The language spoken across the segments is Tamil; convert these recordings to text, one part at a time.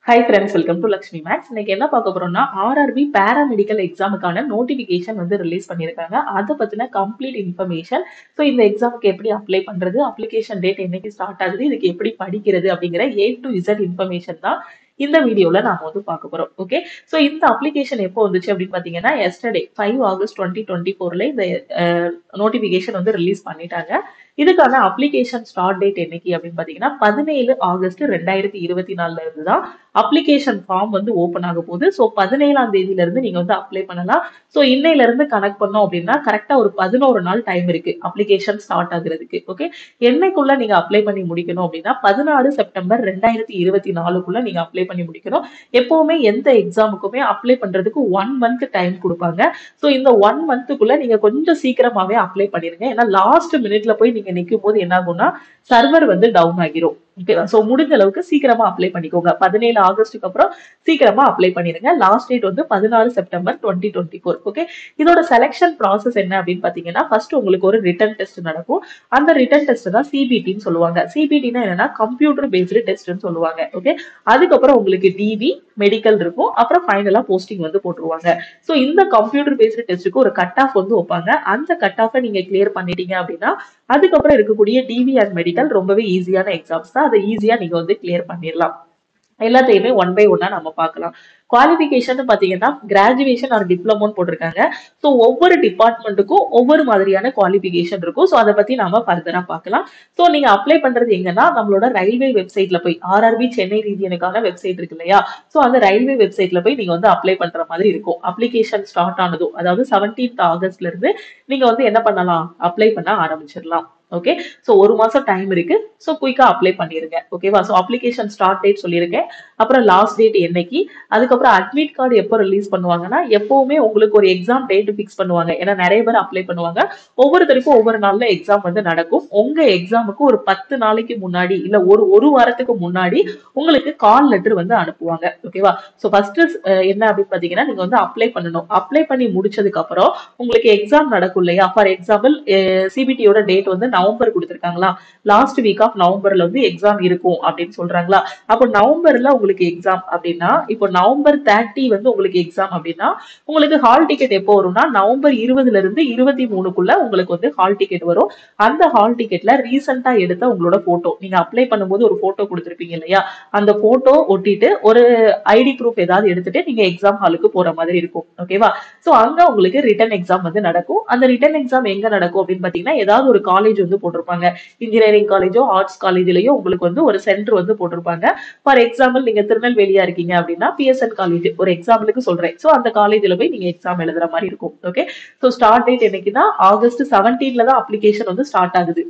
hi friends welcome to Lakshmi maths இன்னைக்கு என்ன பார்க்க போறோம்னா ஆர்ஆர்பி பேராமெடிக்கல் எக்ஸாமுக்கான நோட்டிஃபிகேஷன் வந்து ரிலீஸ் பண்ணியிருக்காங்க அதை பத்தின கம்ப்ளீட் இன்ஃபர்மேஷன் ஸோ இந்த எக்ஸாமுக்கு எப்படி அப்ளை பண்றது அப்ளிகேஷன் டேட் என்னைக்கு ஸ்டார்ட் ஆகுது இதுக்கு எப்படி படிக்கிறது அப்படிங்கிற ஏ டு இசட் இன்ஃபர்மேஷன் தான் இந்த வீடியோல நாம வந்து பார்க்க போறோம் ஓகே ஸோ இந்த அப்ளிகேஷன் எப்போ வந்துச்சு அப்படின்னு பாத்தீங்கன்னா yesterday five August twenty twenty ஃபோர்ல இந்த நோட்டிஃபிகேஷன் வந்து ரிலீஸ் பண்ணிட்டாங்க இதுக்கான அப்ளிகேஷன் ஸ்டார்ட் டேட் என்னைக்கு அப்படின்னு பாத்தீங்கன்னா பதினேழு ஆகஸ்ட் ரெண்டாயிரத்தி இருபத்தி நாலுல இருந்து தான் அப்ளிகேஷன் ஃபார்ம் வந்து ஓப்பன் ஆக போகுது ஸோ பதினேழாம் தேதியில இருந்து நீங்க வந்து அப்ளை பண்ணலாம் ஸோ இன்னையில இருந்து கனெக்ட் பண்ணோம் அப்படின்னா கரெக்டா ஒரு பதினோரு நாள் டைம் இருக்கு அப்ளிகேஷன் ஸ்டார்ட் ஆகுறதுக்கு ஓகே என்னைக்குள்ள நீங்க அப்ளை பண்ணி முடிக்கணும் அப்படின்னா பதினாறு செப்டம்பர் ரெண்டாயிரத்தி இருபத்தி நாலுக்குள்ள நீங்க அப்ளை பண்ணி முடிக்கணும் எப்பவுமே எந்த எக்ஸாமுக்குமே அப்ளை பண்றதுக்கு ஒன் மந்த் டைம் கொடுப்பாங்க ஸோ இந்த ஒன் மந்த்துக்குள்ள நீங்க கொஞ்சம் சீக்கிரமாவே அப்ளை பண்ணிருங்க ஏன்னா லாஸ்ட் மினிட்ல போய் நீங்க நிற்கும் போது என்ன ஆகும்னா சர்வர் வந்து டவுன் ஆகிரும் ஓகேவா ஸோ முடிஞ்ச அளவுக்கு சீக்கிரமா அப்ளை பண்ணிக்கோங்க பதினேழு ஆகஸ்ட்டுக்கு அப்புறம் சீக்கிரமா அப்ளை பண்ணிருங்க லாஸ்ட் டேட் வந்து பதினாறு September twenty twenty four okay இதோட செலெக்ஷன் ப்ராசஸ் என்ன அப்படின்னு பாத்தீங்கன்னா ஃபர்ஸ்ட் உங்களுக்கு ஒரு ரிட்டன் டெஸ்ட் நடக்கும் அந்த ரிட்டன் டெஸ்ட் தான் சிபிடின்னு சொல்லுவாங்க சிபிடினா என்னன்னா கம்ப்யூட்டர் பேஸ்டு டெஸ்ட்னு சொல்லுவாங்க ஓகே அதுக்கப்புறம் உங்களுக்கு டிவி மெடிக்கல் இருக்கும் அப்புறம் ஃபைனலா போஸ்டிங் வந்து போட்டுருவாங்க ஸோ இந்த கம்ப்யூட்டர் பேஸ்டு டெஸ்ட்டுக்கு ஒரு கட் ஆஃப் வந்து வைப்பாங்க அந்த கட் ஆஃபை நீங்க கிளியர் பண்ணிட்டீங்க அப்படின்னா அதுக்கப்புறம் இருக்கக்கூடிய டிவி அண்ட் மெடிக்கல் ரொம்பவே ஈஸியான எக்ஸாம்ஸ் தான் அதை ஈஸியா நீங்க வந்து கிளியர் பண்ணிடலாம் எல்லாத்தையுமே ஒன் பை ஒன்னா நம்ம பார்க்கலாம் குவாலிஃபிகேஷன் பாத்தீங்கன்னா கிராஜுவேஷன் ஆர் டிப்ளமோன்னு போட்டிருக்காங்க ஸோ ஒவ்வொரு டிபார்ட்மெண்ட்டுக்கும் ஒவ்வொரு மாதிரியான குவாலிஃபிகேஷன் இருக்கும் ஸோ அதை பத்தி நாம ஃபர்தரா பார்க்கலாம் ஸோ நீங்க அப்ளை பண்றது எங்கன்னா நம்மளோட ரயில்வே வெப்சைட்ல போய் ஆர்ஆர்பி சென்னை ரீஜியனுக்கான வெப்சைட் இருக்கு இல்லையா ஸோ அந்த ரயில்வே வெப்சைட்ல போய் நீங்க வந்து அப்ளை பண்ற மாதிரி இருக்கும் அப்ளிகேஷன் ஸ்டார்ட் ஆனதும் அதாவது செவன்டீன்த் ஆகஸ்ட்ல இருந்து நீங்க வந்து என்ன பண்ணலாம் அப்ளை பண்ண ஆரம்பிச்சிடலாம் ஓகே ஸோ ஒரு மாசம் டைம் இருக்கு ஸோ குயிக்கா அப்ளை பண்ணிருங்க ஓகேவா ஸோ அப்ளிகேஷன் ஸ்டார்ட் டேட் சொல்லியிருக்கேன் அப்புறம் லாஸ்ட் டேட் என்னைக்கு அதுக்கப்புறம் அட்மிட் கார்டு எப்போ ரிலீஸ் பண்ணுவாங்கன்னா எப்பவுமே உங்களுக்கு ஒரு எக்ஸாம் டேட் ஃபிக்ஸ் பண்ணுவாங்க ஏன்னா நிறைய பேர் அப்ளை பண்ணுவாங்க ஒவ்வொருத்தருக்கும் ஒவ்வொரு நாள்ல எக்ஸாம் வந்து நடக்கும் உங்க எக்ஸாமுக்கு ஒரு பத்து நாளைக்கு முன்னாடி இல்ல ஒரு ஒரு வாரத்துக்கு முன்னாடி உங்களுக்கு கால் லெட்டர் வந்து அனுப்புவாங்க ஓகேவா ஸோ ஃபர்ஸ்ட் என்ன அப்படின்னு பாத்தீங்கன்னா நீங்க வந்து அப்ளை பண்ணணும் அப்ளை பண்ணி முடிச்சதுக்கு அப்புறம் உங்களுக்கு எக்ஸாம் நடக்கும் இல்லையா ஃபார் எக்ஸாம்பிள் சிபிடியோட டேட் வந்து நவம்பர் கொடுத்துருக்காங்களா லாஸ்ட் வீக் ஆஃப் நவம்பர்ல வந்து எக்ஸாம் இருக்கும் அப்படின்னு சொல்றாங்களா அப்போ நவம்பர்ல உங்களுக்கு எக்ஸாம் அப்படின்னா இப்போ நவம்பர் தேர்ட்டி வந்து உங்களுக்கு எக்ஸாம் அப்படின்னா உங்களுக்கு ஹால் டிக்கெட் எப்போ வரும்னா நவம்பர் இருபதுல இருந்து இருபத்தி மூணுக்குள்ள உங்களுக்கு வந்து ஹால் டிக்கெட் வரும் அந்த ஹால் டிக்கெட்ல ரீசெண்டா எடுத்த உங்களோட போட்டோ நீங்க அப்ளை பண்ணும்போது ஒரு போட்டோ கொடுத்துருப்பீங்க இல்லையா அந்த போட்டோ ஒட்டிட்டு ஒரு ஐடி ப்ரூஃப் ஏதாவது எடுத்துட்டு நீங்க எக்ஸாம் ஹாலுக்கு போற மாதிரி இருக்கும் ஓகேவா சோ அங்க உங்களுக்கு ரிட்டன் எக்ஸாம் வந்து நடக்கும் அந்த ரிட்டன் எக்ஸாம் எங்க நடக்கும் அப்படின்னு பாத்தீங்கன்னா ஏதாவது ஒரு காலேஜ் வந்து போட்டிருப்பாங்க இன்ஜினியரிங் காலேஜோ ஆர்ட்ஸ் காலேஜ்லயோ உங்களுக்கு வந்து ஒரு சென்டர் வந்து போட்டிருப்பாங்க ஃபார் எக்ஸாம்பிள் நீங்க திருநெல்வேலியா இருக்கீங்க அப்படின்னா பிஎஸ்என் காலேஜ் ஒரு எக்ஸாம்பிளுக்கு சொல்றேன் சோ அந்த காலேஜ்ல போய் நீங்க எக்ஸாம் எழுதுற மாதிரி இருக்கும் ஓகே சோ ஸ்டார்ட் டேட் என்னைக்குன்னா ஆகஸ்ட் செவன்டீன்ல தான் அப்ளிகேஷன் வந்து ஸ்டார்ட் ஆகுது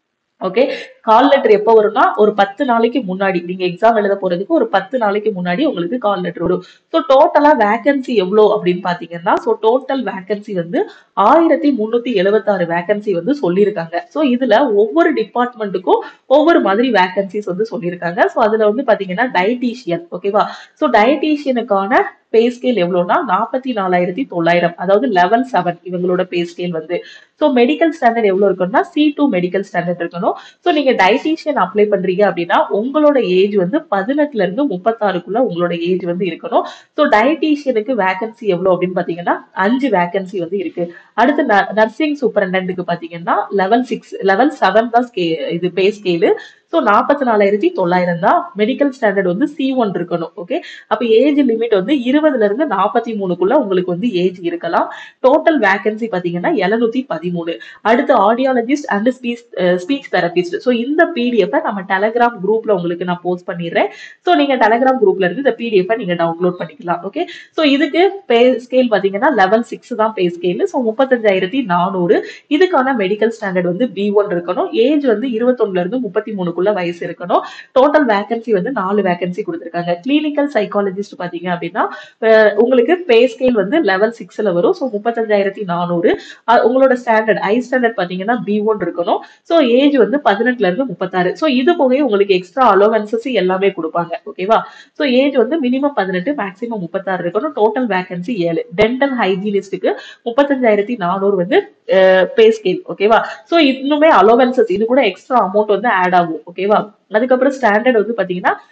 ஓகே கால் லெட்டர் எப்போ வரும்னா ஒரு பத்து நாளைக்கு முன்னாடி நீங்க எக்ஸாம் எழுத போறதுக்கு ஒரு பத்து நாளைக்கு முன்னாடி உங்களுக்கு கால் லெட்டர் வரும் ஸோ டோட்டலா வேகன்சி எவ்வளோ அப்படின்னு பாத்தீங்கன்னா ஸோ டோட்டல் வேகன்சி வந்து ஆயிரத்தி முன்னூத்தி எழுபத்தாறு வேகன்சி வந்து சொல்லியிருக்காங்க ஸோ இதுல ஒவ்வொரு டிபார்ட்மெண்ட்டுக்கும் ஒவ்வொரு மாதிரி வேகன்சிஸ் வந்து சொல்லியிருக்காங்க ஸோ அதுல வந்து பாத்தீங்கன்னா டயட்டீஷியன் ஓகேவா ஸோ டயட்டீஷியனுக்கான பே ஸ்கேல் எவ்வளோனா நாற்பத்தி நாலாயிரத்தி தொள்ளாயிரம் அதாவது லெவல் செவன் இவங்களோட பே ஸ்கேல் வந்து ஸோ மெடிக்கல் ஸ்டாண்டர்ட் எவ்வளோ இருக்குன்னா சி டூ மெடிக்கல் ஸ்டாண்டர்ட் இருக்கணும் ஸோ நீங்க டயட்டீஷியன் அப்ளை பண்றீங்க அப்படின்னா உங்களோட ஏஜ் வந்து பதினெட்டுல இருந்து முப்பத்தாறுக்குள்ள உங்களோட ஏஜ் வந்து இருக்கணும் ஸோ டயட்டீஷியனுக்கு வேகன்சி எவ்வளோ அப்படின்னு பாத்தீங்கன்னா அஞ்சு வேகன்சி வந்து இருக்கு அடுத்து நர்சிங் சூப்பரண்டன்ட்டுக்கு பாத்தீங்கன்னா லெவல் சிக்ஸ் லெவல் செவன் தான் ஸ்கே இது பே ஸ்கேலு ஸோ நாற்பத்தி நாலாயிரத்தி தொள்ளாயிரம் தான் மெடிக்கல் ஸ்டாண்டர்ட் வந்து சி ஒன் இருக்கணும் ஓகே அப்போ ஏஜ் லிமிட் வந்து இருபதுல இருந்து நாற்பத்தி மூணுக்குள்ள உங்களுக்கு வந்து ஏஜ் இருக்கலாம் டோட்டல் வேகன்சி பாத்தீங்கன்னா எழுநூத்தி பதிமூணு அடுத்து audiologist and speech speech therapist so இந்த பிடிஎஃப் நம்ம டெலகிராம் குரூப்ல உங்களுக்கு நான் போஸ்ட் பண்ணிடுறேன் ஸோ நீங்க டெலகிராம் குரூப்ல இருந்து இந்த பிடிஎஃப் நீங்க டவுன்லோட் பண்ணிக்கலாம் ஓகே ஸோ இதுக்கு பே ஸ்கேல் பாத்தீங்கன்னா லெவல் சிக்ஸ் தான் பே ஸ்கேல் ஸோ முப்பத்தஞ்சாயிரத்தி நானூறு இதுக்கான மெடிக்கல் ஸ்டாண்டர்ட் வந்து பி ஒன் இருக்கணும் ஏஜ் வந்து இருபத்தொன்னுல இருந்து முப்பத்தி மூணுக்குள்ள வயசு இருக்கணும் டோட்டல் வேகன்சி வந்து நாலு வேகன்சி கொடுத்துருக்காங்க கிளினிக்கல் சைக்காலஜிஸ்ட் பாத்தீங்க அப்படின்னா உங்களுக்கு பே ஸ்கேல் வந்து லெவல் சிக்ஸ்ல வரும் ஸோ முப்பத்தஞ்சாயிரத்தி நானூறு உங்களோட ஸ்டாண்டர்ட் ஐ ஸ்டாண்டர்ட் பாத்தீங்கன்னா பி ஒன் இருக்கணும் ஸோ ஏஜ் வந்து பதினெட்டுல இருந்து முப்பத்தாறு ஸோ இது போக உங்களுக்கு எக்ஸ்ட்ரா அலோவன்சஸ் எல்லாமே கொடுப்பாங்க ஓகேவா ஸோ ஏஜ் வந்து மினிமம் பதினெட்டு மேக்ஸிமம் முப்பத்தாறு இருக்கணும் டோட்டல் வேகன்சி ஏழு டென்டல் ஹைஜீனிஸ்டுக்கு முப்பத்தஞ்சாயிரத்தி நானூறு வந்து பே ஸ்கேல் ஓகேவா ஸோ இன்னுமே அலோவன்சஸ் இது கூட எக்ஸ்ட்ரா அமௌண்ட் வந்து ஆட் ஆகும் ஓகேவா அதுக்கப்புறம் ஸ்டாண்டர்ட் வந்து பாத்தீங்கன்னா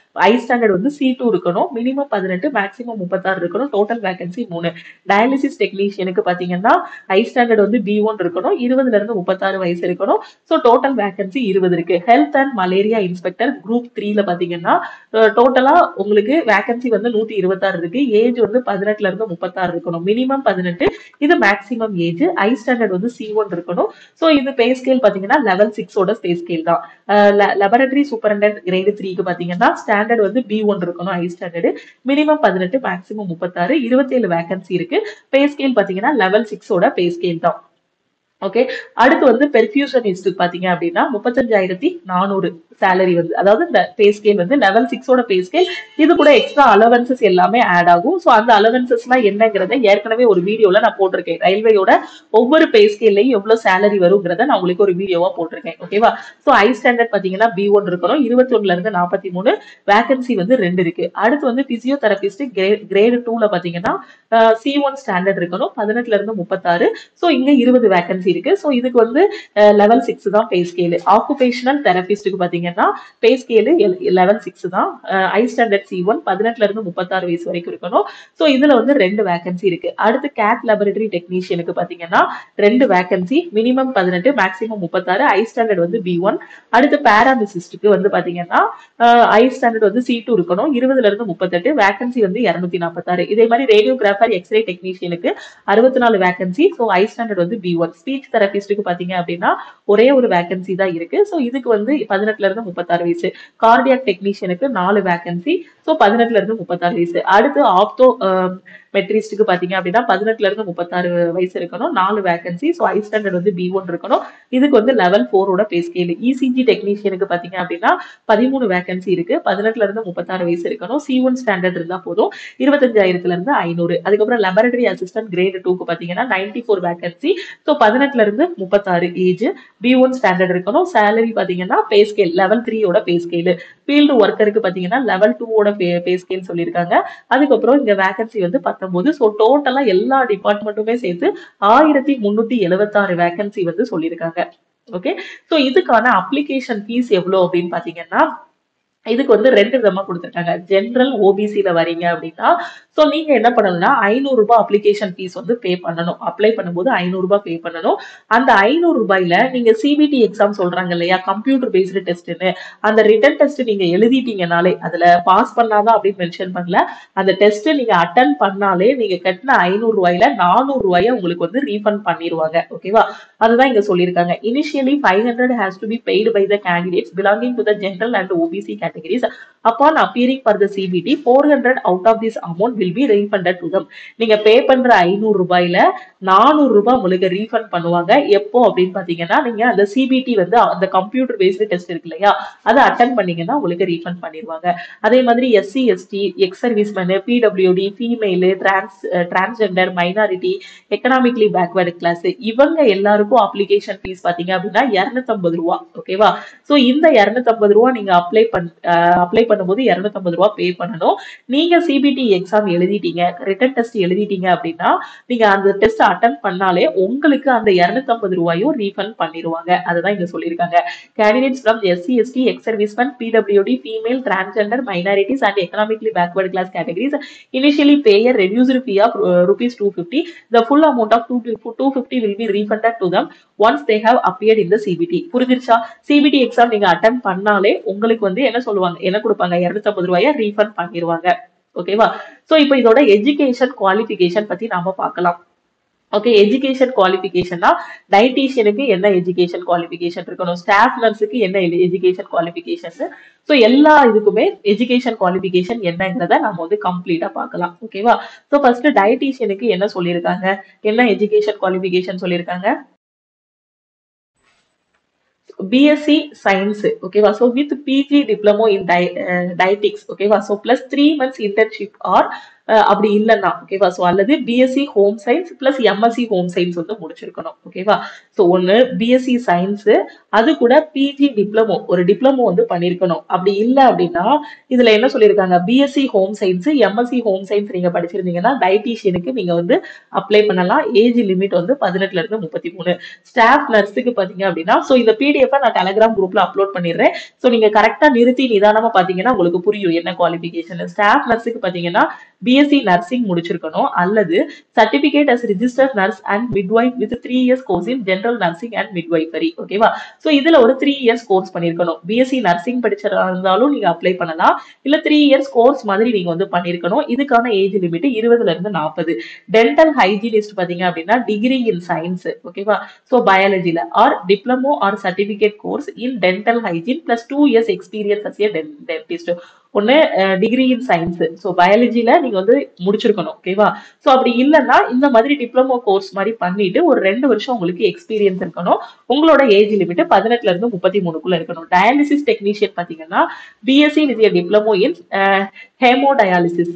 ஐ ஸ்டாண்டர்ட் வந்து சி டூ இருக்கணும் மினிமம் பதினெட்டு மேக்ஸிமம் முப்பத்தாறு இருக்கணும் டோட்டல் வேகன்சி மூணு டயாலிசிஸ் டெக்னீஷியனுக்கு பாத்தீங்கன்னா ஐ ஸ்டாண்டர்ட் வந்து பி ஒன் இருக்கணும் இருபதுல இருந்து முப்பத்தாறு வயசு இருக்கணும் ஸோ டோட்டல் வேகன்சி இருபது இருக்கு health and malaria inspector group த்ரீல பாத்தீங்கன்னா டோட்டலா உங்களுக்கு வேகன்சி வந்து நூத்தி இருபத்தாறு இருக்கு ஏஜ் வந்து பதினெட்டுல இருந்து முப்பத்தாறு இருக்கணும் மினிமம் பதினெட்டு இது மேக்ஸிமம் ஏஜ் ஐ ஸ்டாண்டர்ட் வந்து சி ஒன் இருக்கணும் ஸோ இது பே ஸ்கேல் பாத்தீங்கன்னா லெவல் சிக்ஸோட பே ஸ்கேல் தான் லெபரட்டரி சூப்பரண்டன்ட் கிரேடு த்ரீக்கு பாத்தீங்கன்னா ஸ்டாண்டர்ட் வந்து பி ஒன் இருக்கணும் ஐ ஸ்டாண்டர்டு மினிமம் பதினெட்டு மேக்ஸிமம் முப்பத்தாறு இருபத்தேழு வேகன்சி இருக்கு பே ஸ்கேல் பாத்தீங்கன்னா லெவல் சிக்ஸோட பே ஸ்கேல் தான் ஓகே அடுத்து வந்து பெர்ஃபியூஷனிஸ்ட் பாத்தீங்க அப்படின்னா முப்பத்தஞ்சாயிரத்தி நானூறு சேலரி வந்து அதாவது இந்த பே ஸ்கேல் வந்து லெவல் சிக்ஸோட பே ஸ்கேல் இது கூட எக்ஸ்ட்ரா அலவன்சஸ் எல்லாமே ஆட் ஆகும் ஸோ அந்த அலவன்சஸ்லாம் என்னங்கிறத ஏற்கனவே ஒரு வீடியோல நான் போட்டிருக்கேன் ரயில்வேயோட ஒவ்வொரு பே ஸ்கேல்லையும் எவ்வளவு சேலரி வருங்கிறத நான் உங்களுக்கு ஒரு வீடியோவா போட்டிருக்கேன் ஓகேவா ஸோ ஐ ஸ்டாண்டர்ட் பாத்தீங்கன்னா பி ஒன் இருக்கணும் இருபத்தி ஒண்ணுல இருந்து நாற்பத்தி மூணு வேகன்சி வந்து ரெண்டு இருக்கு அடுத்து வந்து பிசியோதெரபிஸ்ட் கிரேடு டூல பாத்தீங்கன்னா சி ஒன் ஸ்டாண்டர்ட் இருக்கணும் பதினெட்டுல இருந்து முப்பத்தாறு ஸோ இங்க இருபது வேகன்சி இருக்கு ஸோ இதுக்கு வந்து லெவல் சிக்ஸ் தான் பே ஸ்கேலு ஆக்குபேஷனல் தெரபிஸ்டுக்கு பாத்தீங்கன்னா பே ஸ்கேலு லெவல் சிக்ஸ் தான் ஐ ஸ்டாண்டர்ட் சி ஒன் பதினெட்டுல இருந்து முப்பத்தாறு வயசு வரைக்கும் இருக்கணும் ஸோ இதுல வந்து ரெண்டு வேகன்சி இருக்கு அடுத்து கேட் லெபரட்டரி டெக்னீஷியனுக்கு பாத்தீங்கன்னா ரெண்டு வேகன்சி மினிமம் பதினெட்டு மேக்ஸிமம் முப்பத்தாறு ஐ ஸ்டாண்டர்ட் வந்து பி ஒன் அடுத்து பேராமிசிஸ்டுக்கு வந்து பாத்தீங்கன்னா ஐ ஸ்டாண்டர்ட் வந்து சி டூ இருக்கணும் இருபதுல இருந்து முப்பத்தெட்டு வேகன்சி வந்து இருநூத்தி நாற்பத்தாறு இதே மாதிரி ரேடியோகிராஃபர் எக்ஸ்ரே டெக்னீஷியனுக்கு அறுபத்தி நாலு வேகன்சி ஸோ ஐ ஸ்டாண்டர்ட் வந்து பி ஒன் ஸ்பீச் தெரபிஸ்டுக்கு பாத்தீங்க அப்படின்னா ஒரே ஒரு வேகன்சி தான் இருக்கு ஸோ இதுக்கு வந்து பதினெட்டுல இருந்து முப்பத்தாறு வயசு கார்டியாக் டெக்னீஷியனுக்கு நாலு வேகன்சி ஸோ பதினெட்டுல இருந்து முப்பத்தாறு வயசு அடுத்து ஆப்தோ மெட்ரிஸ்டுக்கு பாத்தீங்க அப்படின்னா பதினெட்டுல இருந்து முப்பத்தாறு வயசு இருக்கணும் நாலு வேகன்சி ஸோ ஐ ஸ்டாண்டர்ட் வந்து பி ஒன் இருக்கணும் இதுக்கு வந்து லெவல் ஃபோரோட பே ஸ்கேல் இசிஜி டெக்னீஷியனுக்கு பாத்தீங்க அப்படின்னா பதிமூணு வேகன்சி இருக்கு பதினெட்டுல இருந்து முப்பத்தாறு வயசு இருக்கணும் சி ஒன் ஸ்டாண்டர்ட் இருந்தா போதும் இருபத்தஞ்சாயிரத்துல இருந்து ஐநூறு அதுக்கப்புறம் லெபரட்டரி அசிஸ்டன்ட் கிரேட் டூக்கு பாத்தீங்கன்னா நைன்டி ஃபோர் வேகன்சி ஸோ பதினெட்டுல இருந்து முப்பத்தாறு ஏஜ் பி ஒன் ஸ்டாண்டர்ட் இருக்கணும் சேலரி பாத்தீங்கன்னா பே ஸ்கேல் லெவல் த்ரீயோட பே ஸ்கேல் ஃபீல்டு ஒர்க்கருக்கு பாத்தீங்கன்னா லெவல் டூவோட பே பே ஸ்கேல் சொல்லியிருக்காங்க அதுக்கப்புறம் இங்க வேகன்சி வந்து பத்தொன்பது ஸோ டோட்டலா எல்லா டிபார்ட்மெண்ட்டுமே சேர்த்து ஆயிரத்தி முன்னூத்தி எழுபத்தாறு வேகன்சி வந்து சொல்லியிருக்காங்க ஓகே ஸோ இதுக்கான அப்ளிகேஷன் ஃபீஸ் எவ்வளோ அப்படின்னு பாத்தீங்கன்னா இதுக்கு வந்து ரெண்டு விதமா கொடுத்துருக்காங்க ஜென்ரல் ஓபிசில வரீங்க அப்படின்னா ஸோ நீங்க என்ன பண்ணணும்னா ஐநூறு ரூபாய் அப்ளிகேஷன் ஃபீஸ் வந்து பே பண்ணணும் அப்ளை பண்ணும்போது ஐநூறு ரூபாய் பே பண்ணணும் அந்த ஐநூறு ரூபாயில நீங்க சிபிடி எக்ஸாம் சொல்றாங்க இல்லையா கம்ப்யூட்டர் பேஸ்டு டெஸ்ட்னு அந்த ரிட்டன் டெஸ்ட் நீங்க எழுதிட்டீங்கனாலே அதுல பாஸ் பண்ணாதான் அப்படின்னு மென்ஷன் பண்ணல அந்த டெஸ்ட் நீங்க அட்டன் பண்ணாலே நீங்க கட்டின ஐநூறு ரூபாயில நானூறு ரூபாய உங்களுக்கு வந்து ரீஃபண்ட் பண்ணிடுவாங்க ஓகேவா அதுதான் இங்க சொல்லியிருக்காங்க initially five hundred has to be paid by the candidates belonging to the general and OBC categories upon appearing for the CBT 400 out of this amount will be refunded to them நீங்க பே பண்ற ஐநூறு ரூபாயில நானூறு ரூபாய் உங்களுக்கு ரீஃபண்ட் பண்ணுவாங்க எப்போ அப்படின்னு பாத்தீங்கன்னா நீங்க அந்த சிபிடி வந்து அந்த கம்ப்யூட்டர் பேஸ்டு டெஸ்ட் இருக்கு இல்லையா அதை அட்டன் பண்ணீங்கன்னா உங்களுக்கு ரீஃபண்ட் பண்ணிடுவாங்க அதே மாதிரி SC ST ex servicemen PWD female trans transgender minority economically backward class இவங்க எல்லாருக்கும் அப்ளிகேஷன் ஃபீஸ் பாத்தீங்க அப்படின்னா இரநூத்தம்பது ரூபா ஓகேவா ஸோ இந்த இரநூத்தம்பது ரூபா நீங்க அப்ளை பண் அப்ளை பண்ணும்போது இரநூத்தம்பது ரூபா பே பண்ணணும் நீங்க சிபிடி எக்ஸாம் எழுதிட்டீங்க ரிட்டன் டெஸ்ட் எழுதிட்டீங்க அப்படின்னா நீங்க அந்த டெஸ்ட் அட்டன் பண்ணாலே உங்களுக்கு அந்த இரநூத்தம்பது ரூபாயும் ரீஃபண்ட் பண்ணிடுவாங்க அதுதான் இங்க சொல்லியிருக்காங்க candidates from SC ST ex serviceman PWD female transgender minorities and economically backward class categories initially pay a reduced fee of uh, rupees 250 the full amount of 2 250 will be refunded to them once they have appeared in the CBT புரிஞ்சிருச்சா CBT எக்ஸாம் நீங்க அட்டன் பண்ணாலே உங்களுக்கு வந்து என்ன சொல்லுவாங்க என்ன கொடுப்பாங்க இருநூத்தம்பது ரூபாய ரீஃபண்ட் பண்ணிடுவாங்க ஓகேவா சோ இப்போ இதோட எஜுகேஷன் குவாலிஃபிகேஷன் பத்தி நாம பார்க்கலாம் ஓகே எஜுகேஷன் குவாலிஃபிகேஷன்னா டயட்டீஷியனுக்கு என்ன எஜுகேஷன் குவாலிஃபிகேஷன் இருக்கணும் ஸ்டாஃப் நர்ஸுக்கு என்ன எஜுகேஷன் குவாலிஃபிகேஷன் ஸோ எல்லா இதுக்குமே எஜுகேஷன் குவாலிஃபிகேஷன் என்னங்கிறத நம்ம வந்து கம்ப்ளீட்டா பார்க்கலாம் ஓகேவா ஸோ ஃபர்ஸ்ட் டயட்டீஷியனுக்கு என்ன சொல்லியிருக்காங்க என்ன எஜுகேஷன் குவாலிஃபிகேஷன் சொல்லியிருக்காங்க பிஎஸ்சி சயின்ஸ் ஓகேவா so with PG diploma in dietetics ஓகேவா so plus three months internship or uh அப்படி இல்லைன்னா ஓகேவா ஸோ அல்லது BSc home science plus MSc home science வந்து முடிச்சிருக்கணும் ஓகேவா ஸோ ஒன்று பிஎஸ்சி சயின்ஸ் அது கூட பிஜி டிப்ளமோ ஒரு டிப்ளமோ வந்து பண்ணியிருக்கணும் அப்படி இல்லை அப்படின்னா இதுல என்ன சொல்லியிருக்காங்க BSc home science MSc home science நீங்க படிச்சிருந்தீங்கன்னா டயட்டீஷியனுக்கு நீங்க வந்து அப்ளை பண்ணலாம் ஏஜ் லிமிட் வந்து பதினெட்டுல இருந்து முப்பத்தி மூணு ஸ்டாஃப் நர்ஸுக்கு பாத்தீங்க அப்படின்னா ஸோ இந்த பிடிஎஃப் நான் டெலகிராம் குரூப்ல அப்லோட் பண்ணிடுறேன் ஸோ நீங்க கரெக்டா நிறுத்தி நிதானமா பாத்தீங்கன்னா உங்களுக்கு புரியும் என்ன குவாலிஃபிகேஷன் ஸ்டாஃப் நர்ஸுக்கு பாத்தீங்கன்னா பிஎஸ்சி நர்சிங் முடிச்சிருக்கணும் அல்லது certificate as registered nurse and midwife with three years course in general nursing and midwifery ஓகேவா ஸோ இதுல ஒரு த்ரீ இயர்ஸ் கோர்ஸ் பண்ணிருக்கணும் பிஎஸ்சி நர்சிங் படிச்சதா இருந்தாலும் நீங்க அப்ளை பண்ணலாம் இல்ல த்ரீ இயர்ஸ் கோர்ஸ் மாதிரி நீங்க வந்து பண்ணிருக்கணும் இதுக்கான ஏஜ் லிமிட் இருபதுல இருந்து நாற்பது டென்டல் ஹைஜீனிஸ்ட் பாத்தீங்க அப்படின்னா டிகிரி இன் சயின்ஸ் ஓகேவா ஸோ பயாலஜில or diploma or certificate course in dental hygiene plus two years experience as a dentist ஒன்னு டிகிரி இன் சயின்ஸ் ஸோ பயாலஜில நீங்க வந்து முடிச்சிருக்கணும் ஓகேவா ஸோ அப்படி இல்லைன்னா இந்த மாதிரி டிப்ளமோ கோர்ஸ் மாதிரி பண்ணிட்டு ஒரு ரெண்டு வருஷம் உங்களுக்கு எக்ஸ்பீரியன்ஸ் இருக்கணும் உங்களோட ஏஜ் லிமிட் பதினெட்டுல இருந்து முப்பத்தி மூணுக்குள்ள இருக்கணும் டயாலிசிஸ் டெக்னீஷியன் பாத்தீங்கன்னா BSc with diploma in hemo dialysis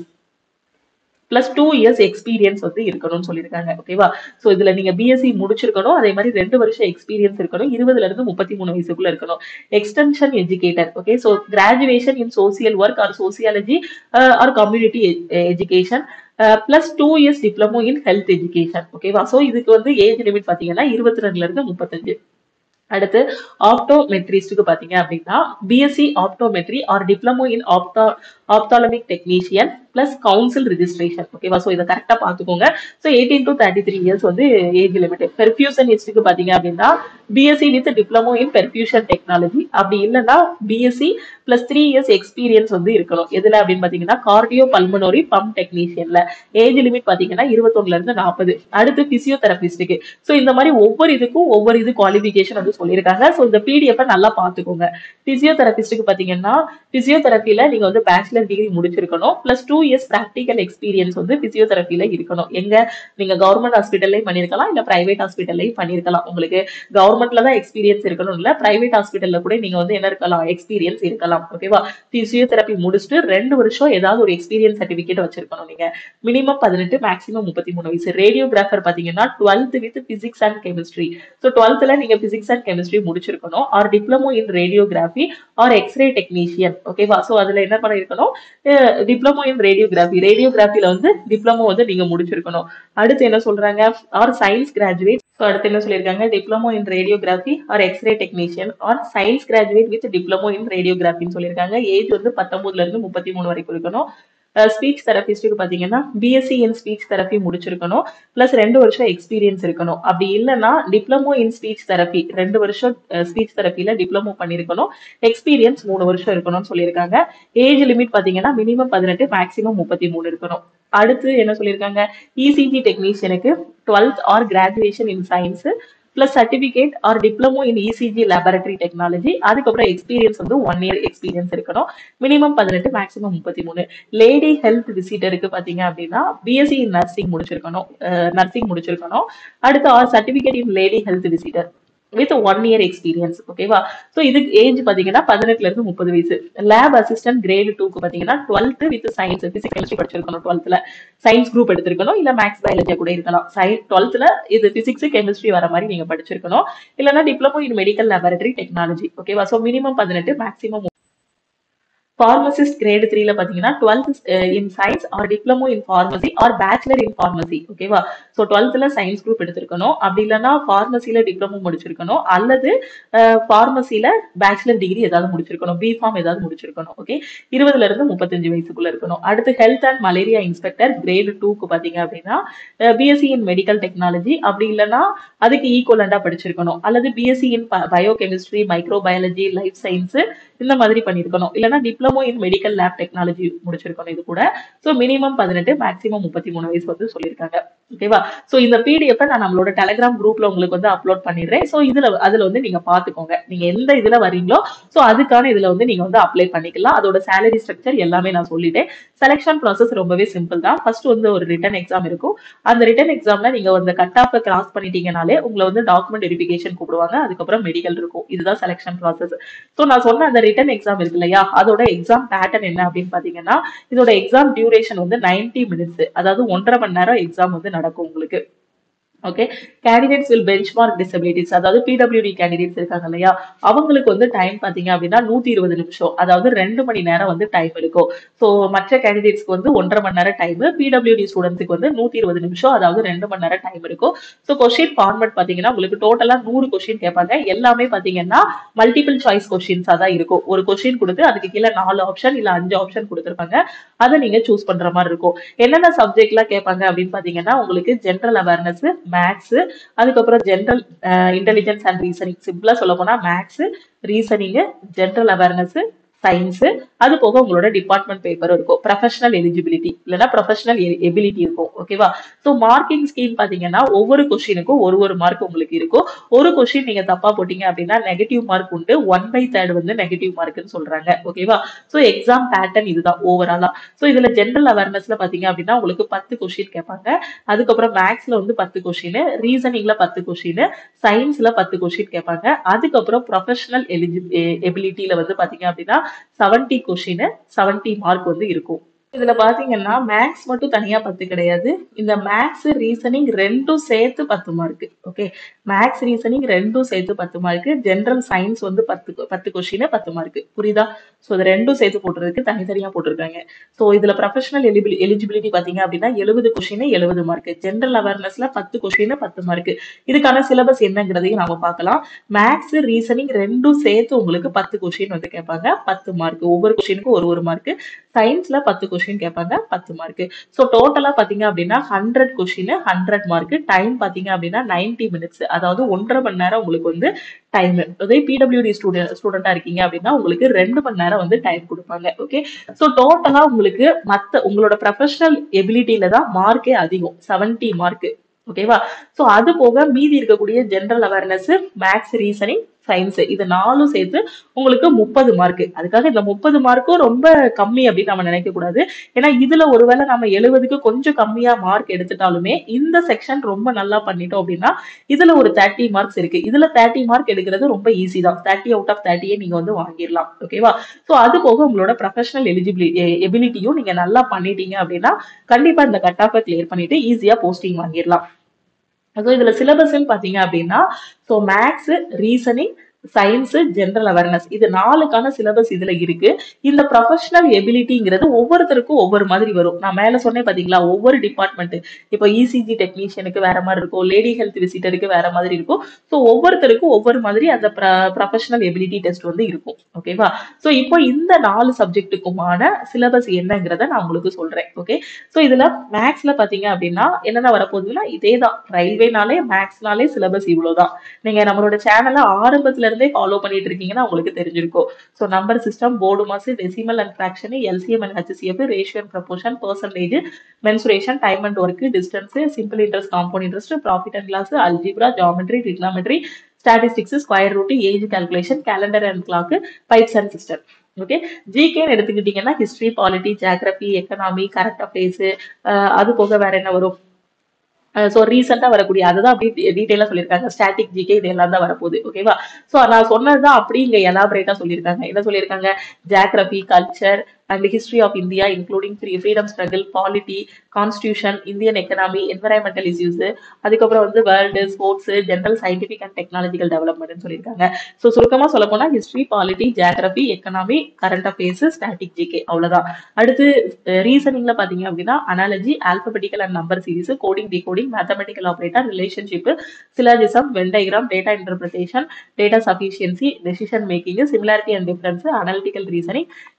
plus two years experience வந்து இருக்கணும்னு சொல்லியிருக்காங்க ஓகேவா ஸோ இதுல நீங்க பிஎஸ்சி முடிச்சிருக்கணும் அதே மாதிரி ரெண்டு வருஷம் எக்ஸ்பீரியன்ஸ் இருக்கணும் இருபதுல இருந்து முப்பத்தி மூணு வயசுக்குள்ள இருக்கணும் extension educator okay so graduation in social work or sociology or community education plus two years diploma in health education ஓகேவா ஸோ இதுக்கு வந்து ஏஜ் லிமிட் பாத்தீங்கன்னா இருபத்தி ரெண்டுல இருந்து முப்பத்தஞ்சு அடுத்து ஆப்டோமெட்ரிஸ்டுக்கு பாத்தீங்க அப்படின்னா BSc optometry or diploma in ophtha ophthalmic technician plus council registration ஓகேவா ஸோ இதை கரெக்டாக பார்த்துக்கோங்க so eighteen to thirty three years வந்து ஏஜ் லிமிட் பெர்ஃபியூசனிஸ்டுக்கு பார்த்தீங்க அப்படின்னா BSc with diploma in perfusion technology அப்படி இல்லைன்னா BSc plus three years experience வந்து இருக்கணும் எதுல அப்படின்னு பார்த்தீங்கன்னா கார்டியோ பல்மனோரி பம்ப் டெக்னீஷியன்ல ஏஜ் லிமிட் பார்த்தீங்கன்னா இருபத்தொன்னுல இருந்து நாற்பது அடுத்து பிசியோதெரபிஸ்டுக்கு ஸோ இந்த மாதிரி ஒவ்வொரு இதுக்கும் ஒவ்வொரு இது குவாலிஃபிகேஷன் வந்து சொல்லியிருக்காங்க ஸோ இந்த பிடிஎஃப் நல்லா பார்த்துக்கோங்க பிசியோதெரபிஸ்டுக்கு பார்த்தீங்கன்னா பிசியோதெரப்பில நீங்க வந்து பேச்சுலர் டிகிரி முடிச்சிருக்கணும் plus two years practical experience வந்து பிசியோதெரப்பில இருக்கணும் எங்க நீங்க கவர்மெண்ட் ஹாஸ்பிட்டல்லையும் பண்ணிருக்கலாம் இல்ல பிரைவேட் ஹாஸ்பிட்டல்லையும் பண்ணிருக்கலாம் உங்களுக்கு கவர்மெண்ட்ல தான் எக்ஸ்பீரியன்ஸ் இருக்கணும் இல்ல பிரைவேட் ஹாஸ்பிட்டல்ல கூட நீங்க வந்து என்ன இருக்கலாம் எக்ஸ்பீரியன்ஸ் இருக்கலாம் ஓகேவா பிசியோதெரப்பி முடிச்சுட்டு ரெண்டு வருஷம் ஏதாவது ஒரு எக்ஸ்பீரியன்ஸ் சர்டிபிகேட் வச்சிருக்கணும் நீங்க மினிமம் பதினெட்டு மேக்ஸிமம் முப்பத்தி மூணு வயசு ரேடியோகிராஃபர் பாத்தீங்கன்னா twelfth with physics and chemistry so டுவெல்த்ல நீங்க பிசிக்ஸ் அண்ட் கெமிஸ்ட்ரி முடிச்சிருக்கணும் or diploma in radiography or X ray technician ஓகேவா ஸோ அதுல என்ன பண்ணிருக்கணும் டிப்ளமோ இன் ரேடியோகிராஃபி ரேடியோகிராஃபில வந்து டிப்ளமோ வந்து நீங்க முடிச்சிருக்கணும் அடுத்து என்ன சொல்றாங்க ஆர் சயின்ஸ் கிராஜுவேட் ஸோ அடுத்து என்ன சொல்லியிருக்காங்க diploma in radiography or X ray technician or science graduate with diploma in ரேடியோகிராஃபின்னு சொல்லியிருக்காங்க ஏஜ் வந்து பத்தொன்பதுல இருந்து முப்பத்தி மூணு வரைக்கும் இருக்கணும் ஸ்பீச் தெரபிஸ்டுக்கு பார்த்தீங்கன்னா பிஎஸ்சி இன் ஸ்பீச் தெரப்பி முடிச்சிருக்கணும் ப்ளஸ் ரெண்டு வருஷம் எக்ஸ்பீரியன்ஸ் இருக்கணும் அப்படி இல்லைன்னா டிப்ளமோ இன் ஸ்பீச் தெரப்பி ரெண்டு வருஷம் ஸ்பீச் தெரப்பியில் டிப்ளமோ பண்ணியிருக்கணும் எக்ஸ்பீரியன்ஸ் மூணு வருஷம் இருக்கணும்னு சொல்லியிருக்காங்க ஏஜ் லிமிட் பார்த்தீங்கன்னா மினிமம் பதினெட்டு மேக்ஸிமம் முப்பத்தி மூணு இருக்கணும் அடுத்து என்ன சொல்லியிருக்காங்க இசிஜி டெக்னீஷியனுக்கு twelfth or graduation in science plus certificate or diploma in ECG laboratory technology அதுக்கப்புறம் எக்ஸ்பீரியன்ஸ் வந்து ஒன் இயர் எக்ஸ்பீரியன்ஸ் இருக்கணும் மினிமம் பதினெட்டு மேக்ஸிமம் முப்பத்தி மூணு லேடி ஹெல்த் விசிட்டருக்கு பாத்தீங்க அப்படின்னா பிஎஸ்சி இன் நர்சிங் முடிச்சிருக்கணும் நர்சிங் முடிச்சிருக்கணும் அடுத்து or certificate in lady health visitor with one year experience ஓகேவா ஸோ இதுக்கு ஏஜ் பார்த்தீங்கன்னா பதினெட்டுல இருந்து முப்பது வயசு லேப் அசிஸ்டன்ட் கிரேடு டூக்கு பார்த்தீங்கன்னா twelfth with science physics chemistry படிச்சிருக்கணும் டுவெல்த்ல சயின்ஸ் குரூப் எடுத்திருக்கணும் இல்ல மேக்ஸ் பயாலஜியா கூட இருக்கலாம் சை டுவெல்த்ல இது பிசிக்ஸ் கெமிஸ்ட்ரி வர மாதிரி நீங்க படிச்சிருக்கணும் இல்லைன்னா diploma in medical laboratory technology ஓகேவா ஸோ மினிமம் பதினெட்டு மேக்ஸிமம் ஃபார்மசிஸ்ட் கிரேட் த்ரீல பாத்தீங்கன்னா twelfth in science or diploma in pharmacy or bachelor in pharmacy ஓகேவா ஸோ டுவெல்த்ல சயின்ஸ் குரூப் எடுத்திருக்கணும் அப்படி இல்லைன்னா ஃபார்மசில டிப்ளமோ முடிச்சிருக்கணும் அல்லது ஃபார்மசில பேச்சுலர் டிகிரி ஏதாவது முடிச்சிருக்கணும் பி ஃபார்ம் ஏதாவது முடிச்சிருக்கணும் ஓகே இருபதுல இருந்து முப்பத்தஞ்சு வயசுக்குள்ள இருக்கணும் அடுத்து health and malaria inspector grade டூக்கு பாத்தீங்க அப்படின்னா பிஎஸ்சி இன் மெடிக்கல் டெக்னாலஜி அப்படி இல்லைன்னா அதுக்கு ஈக்குவலண்டா படிச்சிருக்கணும் அல்லது BSc in biochemistry microbiology life science இந்த மாதிரி பண்ணிருக்கணும் இல்லைன்னா diploma in medical lab technology முடிச்சிருக்கணும் இது கூட ஸோ மினிமம் பதினெட்டு மேக்ஸிமம் முப்பத்தி மூணு வயசு வந்து சொல்லியிருக்காங்க ஓகேவா சோ இந்த பிடிஎஃப் நான் நம்மளோட டெலிகிராம் குரூப்ல உங்களுக்கு வந்து அப்லோட் பண்ணிடுறேன் சோ இதுல அதுல வந்து நீங்க பாத்துக்கோங்க நீங்க எந்த இதுல வரீங்களோ சோ அதுக்கான இதுல வந்து நீங்க வந்து அப்ளை பண்ணிக்கலாம் அதோட சேலரி ஸ்ட்ரக்சர் எல்லாமே நான் சொல்லிட்டேன் செலெக்ஷன் ப்ராசஸ் ரொம்பவே சிம்பிள் தான் ஃபர்ஸ்ட் வந்து ஒரு ரிட்டன் எக்ஸாம் இருக்கும் அந்த ரிட்டன் எக்ஸாம்ல நீங்க அந்த கட் ஆஃப் கிராஸ் பண்ணிட்டீங்கனாலே உங்களை வந்து டாக்குமெண்ட் வெரிஃபிகேஷன் கூப்பிடுவாங்க அதுக்கப்புறம் மெடிக்கல் இருக்கும் இதுதான் செலெக்ஷன் ப்ராசஸ் ஸோ நான் சொன்ன அந்த ரிட்டன் எக்ஸாம் இருக்கு இல்லையா அதோட எக்ஸாம் பேட்டர்ன் என்ன அப்படின்னு பாத்தீங்கன்னா இதோட எக்ஸாம் டியூரேஷன் வந்து 90 மினிட்ஸ் அதாவது ஒன்றரை மணி நேரம் எக்ஸாம் வந்து நடக்கும் உங்களுக்கு okay candidates with benchmark disabilities அதாவது பிடபிள்யூடி கேண்டிடேட்ஸ் இருக்காங்க இல்லையா அவங்களுக்கு வந்து டைம் பாத்தீங்க அப்படின்னா நூத்தி இருபது நிமிஷம் அதாவது ரெண்டு மணி நேரம் வந்து டைம் இருக்கும் ஸோ மற்ற கேண்டிடேட்ஸ்க்கு வந்து ஒன்றரை மணி நேரம் டைம் பிடபிள்யூடி ஸ்டூடெண்ட்ஸ்க்கு வந்து நூத்தி இருபது நிமிஷம் அதாவது ரெண்டு மணி நேரம் டைம் இருக்கும் ஸோ கொஸ்டின் ஃபார்மட் பாத்தீங்கன்னா உங்களுக்கு டோட்டலா நூறு கொஸ்டின் கேட்பாங்க எல்லாமே பாத்தீங்கன்னா மல்டிபிள் சாய்ஸ் கொஸ்டின்ஸா தான் இருக்கும் ஒரு கொஸ்டின் கொடுத்து அதுக்கு கீழே நாலு ஆப்ஷன் இல்ல அஞ்சு ஆப்ஷன் கொடுத்துருப்பாங்க அதை நீங்க சூஸ் பண்ற மாதிரி இருக்கும் என்னென்ன சப்ஜெக்ட்லாம் கேட்பாங்க அப்படின்னு பாத்தீங்கன்னா உங்களுக்கு ஜென்ரல் அவேர்னஸ் மேக்ஸ் அதுக்கப்புறம் ஜென்ரல் இன்டெலிஜென்ஸ் அண்ட் ரீசனிங் சிம்பிளா சொல்ல போனா maths reasoning general awareness science அது போக உங்களோட டிபார்ட்மெண்ட் பேப்பர் இருக்கும் ப்ரொஃபஷனல் எலிஜிபிலிட்டி இல்லைன்னா ப்ரொஃபஷனல் எபிலிட்டி இருக்கும் ஓகேவா ஸோ மார்க்கிங் ஸ்கீம் பாத்தீங்கன்னா ஒவ்வொரு கொஸ்டினுக்கும் ஒரு ஒரு மார்க் உங்களுக்கு இருக்கும் ஒரு கொஸ்டின் நீங்க தப்பா போட்டீங்க அப்படின்னா நெகட்டிவ் மார்க் உண்டு ஒன் பை தேர்ட் வந்து நெகட்டிவ் மார்க்னு சொல்றாங்க ஓகேவா ஸோ எக்ஸாம் பேட்டர்ன் இதுதான் ஓவராலா ஸோ இதுல ஜென்ரல் அவேர்னஸ்ல பாத்தீங்க அப்படின்னா உங்களுக்கு பத்து கொஸ்டின் கேட்பாங்க அதுக்கப்புறம் மேக்ஸ்ல வந்து பத்து கொஸ்டின் ரீசனிங்ல பத்து கொஸ்டின் சயின்ஸ்ல பத்து கொஸ்டின் கேட்பாங்க அதுக்கப்புறம் ப்ரொஃபஷனல் எலிஜி எபிலிட்டியில வந்து பாத்தீங்க அப்படின்னா செவன்டி கொஸ்டின் செவன்டி மார்க் வந்து இருக்கும் இதுல பாத்தீங்கன்னா மேக்ஸ் மட்டும் தனியா பத்து கிடையாது இந்த மேக்ஸ் ரீசனிங் ரெண்டும் சேர்த்து பத்து மார்க் ஓகே மேக்ஸ் ரீசனிங் ரெண்டும் சேர்த்து பத்து மார்க் ஜென்ரல் சயின்ஸ் வந்து பத்து பத்து கொஸ்டின் பத்து மார்க் புரியுதா ஸோ இது ரெண்டும் சேர்த்து போட்டுறதுக்கு தனித்தனியா போட்டிருக்காங்க ஸோ இதுல ப்ரொஃபஷனல் எலிபிலி எலிஜிபிலிட்டி பாத்தீங்க அப்படின்னா எழுபது கொஸ்டின் எழுபது மார்க் ஜென்ரல் அவேர்னஸ்ல பத்து கொஸ்டின் பத்து மார்க் இதுக்கான சிலபஸ் என்னங்கிறதையும் நாம பார்க்கலாம் மேக்ஸ் ரீசனிங் ரெண்டும் சேர்த்து உங்களுக்கு பத்து கொஸ்டின் வந்து கேட்பாங்க பத்து மார்க் ஒவ்வொரு கொஸ்டினுக்கும் ஒரு ஒரு மார்க் சயின்ஸ்ல பத்து கொஸ்டின் கேட்பாங்க பத்து மார்க் ஸோ டோட்டலா பாத்தீங்க அப்படின்னா hundred question hundred mark time பாத்தீங்க அப்படின்னா நைன்டி மினிட்ஸ் அதாவது ஒன்றரை மணி நேரம் உங்களுக்கு வந்து டைம் அதே பிடபிள்யூடி ஸ்டூடெண்ட் ஸ்டூடெண்டா இருக்கீங்க அப்படின்னா உங்களுக்கு ரெண்டு மணி நேரம் வந்து டைம் கொடுப்பாங்க ஓகே ஸோ டோட்டலா உங்களுக்கு மத்த உங்களோட ப்ரொஃபஷனல் எபிலிட்டியில தான் மார்க்கே அதிகம் செவன்டி மார்க் ஓகேவா ஸோ அது போக மீதி இருக்கக்கூடிய general awareness maths reasoning science இது நாலும் சேர்த்து உங்களுக்கு முப்பது மார்க் அதுக்காக இந்த முப்பது மார்க்கும் ரொம்ப கம்மி அப்படின்னு நம்ம நினைக்க கூடாது ஏன்னா இதுல ஒருவேளை நம்ம எழுபதுக்கு கொஞ்சம் கம்மியா மார்க் எடுத்துட்டாலுமே இந்த செக்ஷன் ரொம்ப நல்லா பண்ணிட்டோம் அப்படின்னா இதுல ஒரு தேர்ட்டி மார்க்ஸ் இருக்கு இதுல தேர்ட்டி மார்க் எடுக்கிறது ரொம்ப ஈஸி தான் தேர்ட்டி அவுட் ஆஃப் தேர்ட்டியே நீங்க வந்து வாங்கிடலாம் ஓகேவா ஸோ அது போக உங்களோட ப்ரொஃபஷனல் எலிஜிபிலிட்டி எபிலிட்டியும் நீங்க நல்லா பண்ணிட்டீங்க அப்படின்னா கண்டிப்பா இந்த கட் ஆஃபை கிளியர் பண்ணிட்டு ஈஸியா போஸ்டிங் வாங்கிடலாம் ஸோ இதுல சிலபஸ்ன்னு பாத்தீங்க அப்படின்னா so maths reasoning science general awareness இது நாலுக்கான சிலபஸ் இதுல இருக்கு இந்த ப்ரொஃபஷனல் எபிலிட்டிங்கிறது ஒவ்வொருத்தருக்கும் ஒவ்வொரு மாதிரி வரும் நான் மேல சொன்னேன் பாத்தீங்களா ஒவ்வொரு டிபார்ட்மெண்ட் இப்போ இசிஜி டெக்னீஷியனுக்கு வேற மாதிரி இருக்கும் லேடி ஹெல்த் விசிட்டருக்கு வேற மாதிரி இருக்கும் ஸோ ஒவ்வொருத்தருக்கும் ஒவ்வொரு மாதிரி அந்த ப்ரொஃபஷனல் எபிலிட்டி டெஸ்ட் வந்து இருக்கும் ஓகேவா ஸோ இப்போ இந்த நாலு சப்ஜெக்ட்டுக்குமான சிலபஸ் என்னங்கிறத நான் உங்களுக்கு சொல்றேன் ஓகே ஸோ இதுல மேக்ஸ்ல பாத்தீங்க அப்படின்னா என்னென்ன வரப்போகுதுன்னா இதே தான் ரயில்வேனாலே மேக்ஸ்னாலே சிலபஸ் இவ்வளவுதான் நீங்க நம்மளோட சேனலை ஆரம்பத்துல இருந்தே ஃபாலோ பண்ணிட்டு இருக்கீங்கன்னா உங்களுக்கு தெரிஞ்சிருக்கும் so number system BODMAS decimal and fraction LCM and HCF ratio and proportion percentage mensuration time and work distance simple interest compound interest profit and loss algebra geometry trigonometry statistics square root age calculation calendar and clock pipes and cistern okay ஜிகேன்னு எடுத்துக்கிட்டீங்கன்னா history polity geography economy current affairs அது போக வேற என்ன வரும் ஸோ ரீசெண்டாக வரக்கூடிய அதுதான் அப்படி டீட்டெயிலாக சொல்லியிருக்காங்க ஸ்டாட்டிக் ஜிகே இது எல்லாம் தான் வரப்போகுது ஓகேவா ஸோ நான் சொன்னதுதான் அப்படி இங்கே எலாபரேட்டாக சொல்லியிருக்காங்க என்ன சொல்லியிருக்காங்க geography culture and history of India including free freedom struggle polity constitution Indian economy environmental issues அதுக்கப்புறம் வந்து world sports general scientific and technological டெவலப்மெண்ட்னு சொல்லியிருக்காங்க ஸோ சுருக்கமாக சொல்ல போனால் history polity geography economy current affairs static GK அவ்வளோதான் அடுத்து ரீசனிங்ல பார்த்தீங்க அப்படின்னா analogy alphabetical and number series coding decoding mathematical operator relationship syllogism Venn diagram data interpretation data sufficiency decision making similarity and difference analytical reasoning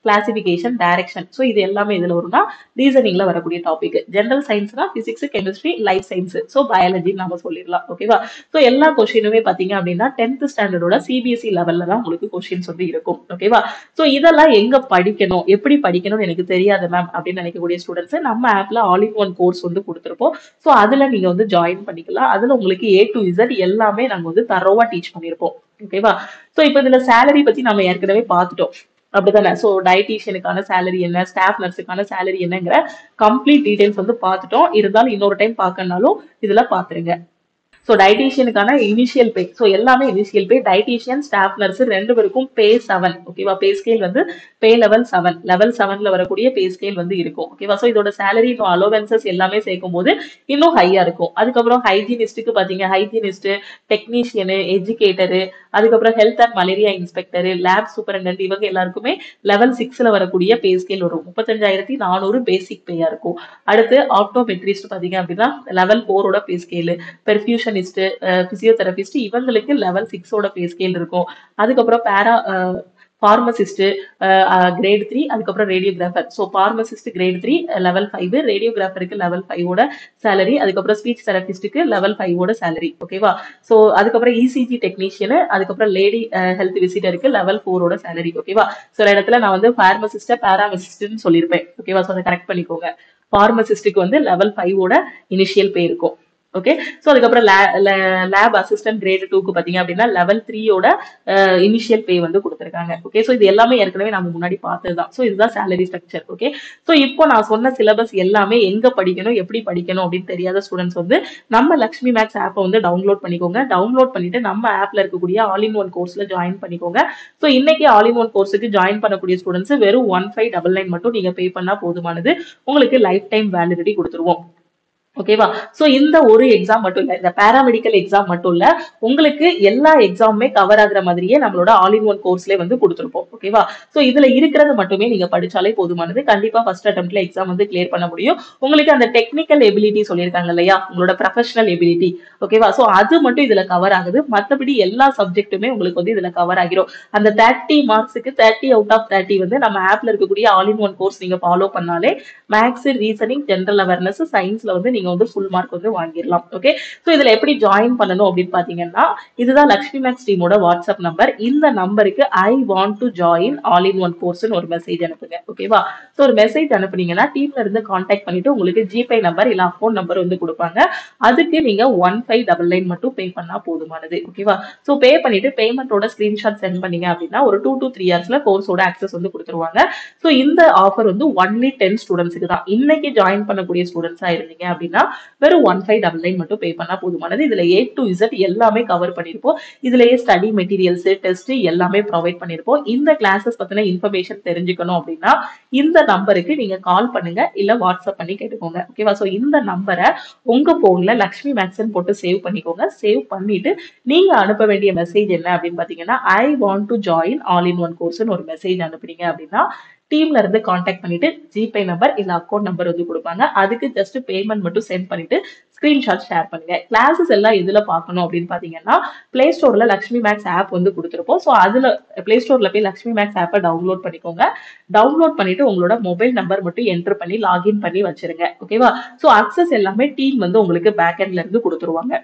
classification direction so இது எல்லாமே இதுல வரும்னா ரீசனிங்ல வரக்கூடிய டாபிக் ஜென்ரல் சயின்ஸ்னா physics chemistry life science so biology நம்ம சொல்லிடலாம் ஓகேவா ஸோ எல்லா கொஸ்டினுமே பாத்தீங்க அப்படின்னா டென்த் ஸ்டாண்டர்டோட சிபிஎஸ்சி லெவல்ல தான் உங்களுக்கு கொஸ்டின்ஸ் வந்து இருக்கும் ஓகேவா ஸோ இதெல்லாம் எங்க படிக்கணும் எப்படி படிக்கணும்னு எனக்கு தெரியாது மேம் அப்படின்னு நினைக்கக்கூடிய ஸ்டூடெண்ட்ஸ் நம்ம ஆப்ல ஆல் இன் ஒன் கோர்ஸ் வந்து கொடுத்துருப்போம் ஸோ அதுல நீங்க வந்து ஜாயின் பண்ணிக்கலாம் அதுல உங்களுக்கு ஏ டு இசட் எல்லாமே நாங்க வந்து தரோவா டீச் பண்ணியிருப்போம் ஓகேவா ஸோ இப்போ இதுல சேலரி பத்தி நம்ம ஏற்கனவே பார்த்துட்டோம் அப்படிதானே ஸோ டயட்டீஷியனுக்கான சேலரி என்ன ஸ்டாஃப் நர்ஸுக்கான சேலரி என்னங்கிற கம்ப்ளீட் டீடைல்ஸ் வந்து பார்த்துட்டோம் இருந்தாலும் இன்னொரு டைம் பார்க்கணும்னாலும் இதுல பாத்துருங்க ஸோ டயட்டீஷியனுக்கான இனிஷியல் பே ஸோ எல்லாமே initial pay dietician staff nurse ரெண்டு பேருக்கும் பே செவன் ஓகேவா பே ஸ்கேல் வந்து பே லெவல் செவன் லெவல் செவன்ல வரக்கூடிய பே ஸ்கேல் வந்து இருக்கும் ஓகேவா ஸோ இதோட சேலரி இன்னும் அலோவன்சஸ் எல்லாமே சேர்க்கும் போது இன்னும் ஹையா இருக்கும் அதுக்கப்புறம் ஹைஜீனிஸ்ட்டுக்கு பாத்தீங்க ஹைஜீனிஸ்ட் டெக்னீஷியனு எஜுகேட்டரு அதுக்கப்புறம் health and malaria inspector lab superintendent இவங்க எல்லாருக்குமே லெவல் சிக்ஸ்ல வரக்கூடிய பே ஸ்கேல் வரும் முப்பத்தஞ்சாயிரத்தி நானூறு பேசிக் பேயா இருக்கும் அடுத்து ஆப்டோமெட்ரிஸ்ட் பாத்தீங்க அப்படின்னா லெவல் ஃபோரோட பே ஸ்கேலு பெர்ஃபியூஷனிஸ்ட் பிசியோதெரபிஸ்ட் இவங்களுக்கு லெவல் சிக்ஸோட பே ஸ்கேல் இருக்கும் அதுக்கப்புறம் பேரா ஃபார்மசிஸ்ட் கிரேட் த்ரீ அதுக்கப்புறம் radiographer so pharmacist grade three level five ரேடியோகிராஃபருக்கு லெவல் ஃபைவோட சேலரி அதுக்கப்புறம் ஸ்பீச் தெரபிஸ்ட்டுக்கு லெவல் ஃபைவோட சேலரி ஓகேவா ஸோ அதுக்கப்புறம் இசிஜி டெக்னீஷியனு அதுக்கப்புறம் லேடி ஹெல்த் விசிட்டருக்கு லெவல் ஃபோரோட சேலரி ஓகேவா சில இடத்துல நான் வந்து ஃபார்மசிஸ்ட பேராமசிஸ்ட்னு சொல்லியிருப்பேன் ஓகேவா ஸோ அதை கரெக்ட் பண்ணிக்கோங்க ஃபார்மசிஸ்ட்டுக்கு வந்து லெவல் ஃபைவோட இனிஷியல் பே இருக்கும் ஓகே ஸோ அதுக்கப்புறம் லேப் அசிஸ்டன்ட் கிரேட் டூக்கு பார்த்தீங்க அப்படின்னா லெவல் த்ரீயோட இனிஷியல் பே வந்து கொடுத்துருக்காங்க ஓகே ஸோ இது எல்லாமே ஏற்கனவே நம்ம முன்னாடி பார்த்தது தான் ஸோ இதுதான் சேலரி ஸ்ட்ரக்சர் ஓகே ஸோ இப்போ நான் சொன்ன சிலபஸ் எல்லாமே எங்க படிக்கணும் எப்படி படிக்கணும் அப்படின்னு தெரியாத ஸ்டூடெண்ட்ஸ் வந்து நம்ம லக்ஷ்மி மேக்ஸ் ஆப்பை வந்து டவுன்லோட் பண்ணிக்கோங்க டவுன்லோட் பண்ணிட்டு நம்ம ஆப்ல இருக்கக்கூடிய ஆல் இன் ஒன் கோர்ஸ்ல ஜாயின் பண்ணிக்கோங்க ஸோ இன்னைக்கு ஆல் இன் ஒன் கோர்ஸுக்கு ஜாயின் பண்ணக்கூடிய ஸ்டூடெண்ட்ஸ் வெறும் ஒன் ஃபைவ் டபுள் நைன் மட்டும் நீங்க பே பண்ணா போதுமானது உங்களுக்கு லைஃப் டைம் வேலிடிட்டி கொடுத்துருவோம் ஓகேவா சோ இந்த ஒரு எக்ஸாம் மட்டும் இல்ல இந்த பேராமெடிக்கல் எக்ஸாம் மட்டும் இல்ல உங்களுக்கு எல்லா எக்ஸாமுமே கவர் ஆகுற மாதிரியே நம்மளோட ஆல் இன் ஒன் கோர்ஸ்ல வந்து கொடுத்துருப்போம் ஓகேவா சோ இதுல இருக்கிறது மட்டுமே நீங்க படிச்சாலே போதுமானது கண்டிப்பா ஃபர்ஸ்ட் அட்டம்ப்ட்ல எக்ஸாம் வந்து கிளியர் பண்ண முடியும் உங்களுக்கு அந்த டெக்னிக்கல் எபிலிட்டி சொல்லியிருக்காங்க இல்லையா உங்களோட ப்ரொஃபஷனல் எபிலிட்டி ஓகேவா சோ அது மட்டும் இதுல கவர் ஆகுது மத்தபடி எல்லா சப்ஜெக்ட்டுமே உங்களுக்கு வந்து இதுல கவர் ஆகிரும் அந்த தேர்ட்டி மார்க்ஸுக்கு தேர்ட்டி அவுட் ஆஃப் தேர்ட்டி வந்து நம்ம ஆப்ல இருக்கக்கூடிய ஆல் இன் ஒன் கோர்ஸ் நீங்க ஃபாலோ பண்ணாலே மேக்ஸ் ரீசனிங் ஜென்ரல் அவேர்னஸ் சயின்ஸ்ல வந்து நீங்க வந்து ஃபுல் மார்க் வந்து வாங்கிடலாம் ஓகே ஸோ இதுல எப்படி ஜாயின் பண்ணணும் அப்படின்னு பாத்தீங்கன்னா இதுதான் லக்ஷ்மி மேக்ஸ் டீமோட வாட்ஸ்அப் நம்பர் இந்த நம்பருக்கு I want to join all in one கோர்ஸ்னு ஒரு மெசேஜ் அனுப்புங்க ஓகேவா ஸோ ஒரு மெசேஜ் அனுப்புனீங்கன்னா டீம்ல இருந்து கான்டாக்ட் பண்ணிட்டு உங்களுக்கு ஜிபே நம்பர் இல்ல அக்கௌண்ட் நம்பர் வந்து கொடுப்பாங்க அதுக்கு நீங்க ஒன் ஃபைவ் டபுள் நைன் மட்டும் பே பண்ணா போதுமானது ஓகேவா ஸோ பே பண்ணிட்டு பேமெண்ட்டோட ஸ்கிரீன்ஷாட் சென்ட் பண்ணீங்க அப்படின்னா ஒரு டூ டு த்ரீ இயர்ஸ்ல கோர்ஸோட ஆக்சஸ் வந்து கொடுத்துருவாங்க ஸோ இந்த ஆஃபர் வந்து ஒன்லி டென் ஸ்டூடெண்ட்ஸுக்கு தான் இன்னைக்கு ஜாயின் பண்ணக்கூடிய ஸ்டூடெண்ட்ஸா இருந்தீங்க அப்படின்னா வெறும் ஒன் ஃபைவ் டபுள் நைன் மட்டும் பே பண்ணா போதுமானது இதுல ஏ டு இசட் எல்லாமே கவர் பண்ணிருப்போம் இதுலயே ஸ்டடி மெட்டீரியல்ஸ் டெஸ்ட் எல்லாமே ப்ரொவைட் பண்ணிருப்போம் இந்த கிளாஸஸ் பத்தின இன்ஃபர்மேஷன் தெரிஞ்சுக்கணும் அப்படின்னா இந்த நம்பருக்கு நீங்க கால் பண்ணுங்க இல்ல வாட்ஸ்அப் பண்ணி கேட்டுக்கோங்க ஓகேவா சோ இந்த நம்பரை உங்க போன்ல லக்ஷ்மி மேக்ஸன் போட்டு சேவ் பண்ணிக்கோங்க சேவ் பண்ணிட்டு நீங்க அனுப்ப வேண்டிய மெசேஜ் என்ன அப்படின்னு பாத்தீங்கன்னா I want to join all in one கோர்ஸ்னு ஒரு மெசேஜ் அனுப்புனீங்க அப்படின்னா டீம்ல இருந்து காண்டாக்ட் பண்ணிட்டு ஜிபே நம்பர் இல்ல அக்கௌண்ட் நம்பர் வந்து கொடுப்பாங்க அதுக்கு ஜஸ்ட் பேமெண்ட் மட்டும் சென்ட் பண்ணிட்டு ஸ்கிரீன்ஷாட் ஷேர் பண்ணுங்க கிளாஸஸ் எல்லாம் எதுல பார்க்கணும் அப்படின்னு பாத்தீங்கன்னா பிளே ஸ்டோர்ல லக்ஷ்மி மேக்ஸ் ஆப் வந்து கொடுத்துருப்போம் ஸோ அதுல பிளே ஸ்டோர்ல போய் லக்ஷ்மி மேக்ஸ் ஆப்பை டவுன்லோட் பண்ணிக்கோங்க டவுன்லோட் பண்ணிட்டு உங்களோட மொபைல் நம்பர் மட்டும் என்டர் பண்ணி லாகின் பண்ணி வச்சிருங்க ஓகேவா ஸோ அக்சஸ் எல்லாமே டீம் வந்து உங்களுக்கு பேக் எண்ட்ல இருந்து கொடுத்துருவாங்க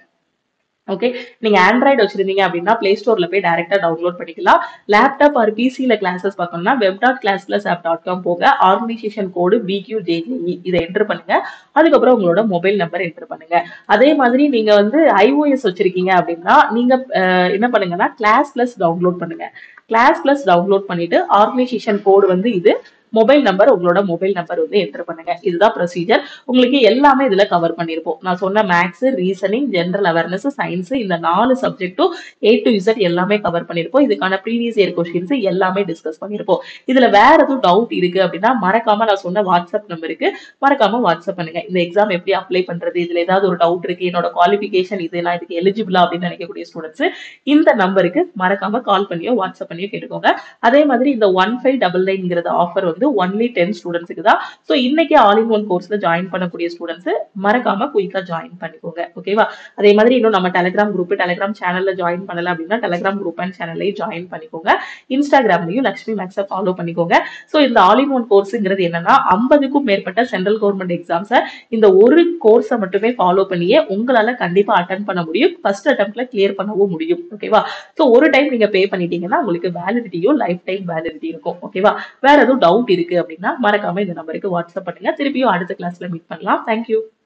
ஓகே நீங்க ஆண்ட்ராய்டு வச்சிருந்தீங்க அப்படின்னா பிளே ஸ்டோர்ல போய் டைரக்டா டவுன்லோட் பண்ணிக்கலாம் லேப்டாப் ஆர் பிசில கிளாஸஸ் பார்க்கணும்னா web dot class plus app dot com போக ஆர்கனைசேஷன் கோடு பிக்யூ ஜேஜிஇ இதை என்டர் பண்ணுங்க அதுக்கப்புறம் உங்களோட மொபைல் நம்பர் என்டர் பண்ணுங்க அதே மாதிரி நீங்க வந்து ஐஓஎஸ் வச்சிருக்கீங்க அப்படின்னா நீங்க அஹ், என்ன பண்ணுங்கன்னா கிளாஸ் பிளஸ் டவுன்லோட் பண்ணுங்க கிளாஸ் பிளஸ் டவுன்லோட் பண்ணிட்டு ஆர்கனைசேஷன் கோடு வந்து இது மொபைல் நம்பர் உங்களோட மொபைல் நம்பர் வந்து என்டர் பண்ணுங்க இதுதான் ப்ரொசீஜர் உங்களுக்கு எல்லாமே இதுல கவர் பண்ணிருப்போம் நான் சொன்ன maths reasoning general awareness science இந்த நாலு சப்ஜெக்ட்டும் ஏ டு இசட் எல்லாமே கவர் பண்ணிருப்போம் இதுக்கான ப்ரீவியஸ் இயர் கொஸ்டின்ஸ் எல்லாமே டிஸ்கஸ் பண்ணிருப்போம் இதுல வேற எதுவும் டவுட் இருக்கு அப்படின்னா மறக்காம நான் சொன்ன வாட்ஸ்அப் நம்பருக்கு மறக்காம வாட்ஸ்அப் பண்ணுங்க இந்த எக்ஸாம் எப்படி அப்ளை பண்றது இதுல ஏதாவது ஒரு டவுட் இருக்கு என்னோட குவாலிஃபிகேஷன் இது நான் இதுக்கு எலிஜிபிளா அப்படின்னு நினைக்கக்கூடிய ஸ்டூடெண்ட்ஸ் இந்த நம்பருக்கு மறக்காம கால் பண்ணியோ வாட்ஸ்அப் பண்ணியோ கேட்டுக்கோங்க அதே மாதிரி இந்த ஒன் ஃபைவ் டபுள் நைன்ங்கிறது ஆஃபர் வந்து வந்து ஒன்லி டென் ஸ்டூடெண்ட்ஸுக்கு தான் ஸோ இன்னைக்கு ஆல் இன் ஒன் கோர்ஸ்ல ஜாயின் பண்ணக்கூடிய ஸ்டூடெண்ட்ஸ் மறக்காம குயிக்கா ஜாயின் பண்ணிக்கோங்க ஓகேவா அதே மாதிரி இன்னும் நம்ம டெலிகிராம் குரூப் டெலிகிராம் சேனல்ல ஜாயின் பண்ணல அப்படின்னா டெலிகிராம் குரூப் அண்ட் சேனல்லையும் ஜாயின் பண்ணிக்கோங்க இன்ஸ்டாகிராம்லயும் லக்ஷ்மி மேக்ஸை ஃபாலோ பண்ணிக்கோங்க ஸோ இந்த ஆல் இன் ஒன் கோர்ஸுங்கிறது என்னன்னா ஐம்பதுக்கும் மேற்பட்ட சென்ட்ரல் கவர்மெண்ட் எக்ஸாம்ஸை இந்த ஒரு கோர்ஸை மட்டுமே ஃபாலோ பண்ணியே உங்களால கண்டிப்பா அட்டன் பண்ண முடியும் ஃபர்ஸ்ட் அட்டம்ப்ட்ல கிளியர் பண்ணவும் முடியும் ஓகேவா ஸோ ஒரு டைம் நீங்க பே பண்ணிட்டீங்கன்னா உங்களுக்கு வேலிடிட்டியும் லைஃப் டைம் வேலிடிட்டி இருக்கும் ஓகேவா வேற எதுவும் டவுட் இருக்கு அப்படின்னா மறக்காம இந்த நம்பருக்கு வாட்ஸ்அப் பண்ணுங்க திருப்பியும் அடுத்த கிளாஸ்ல மீட் பண்ணலாம் தேங்க்யூ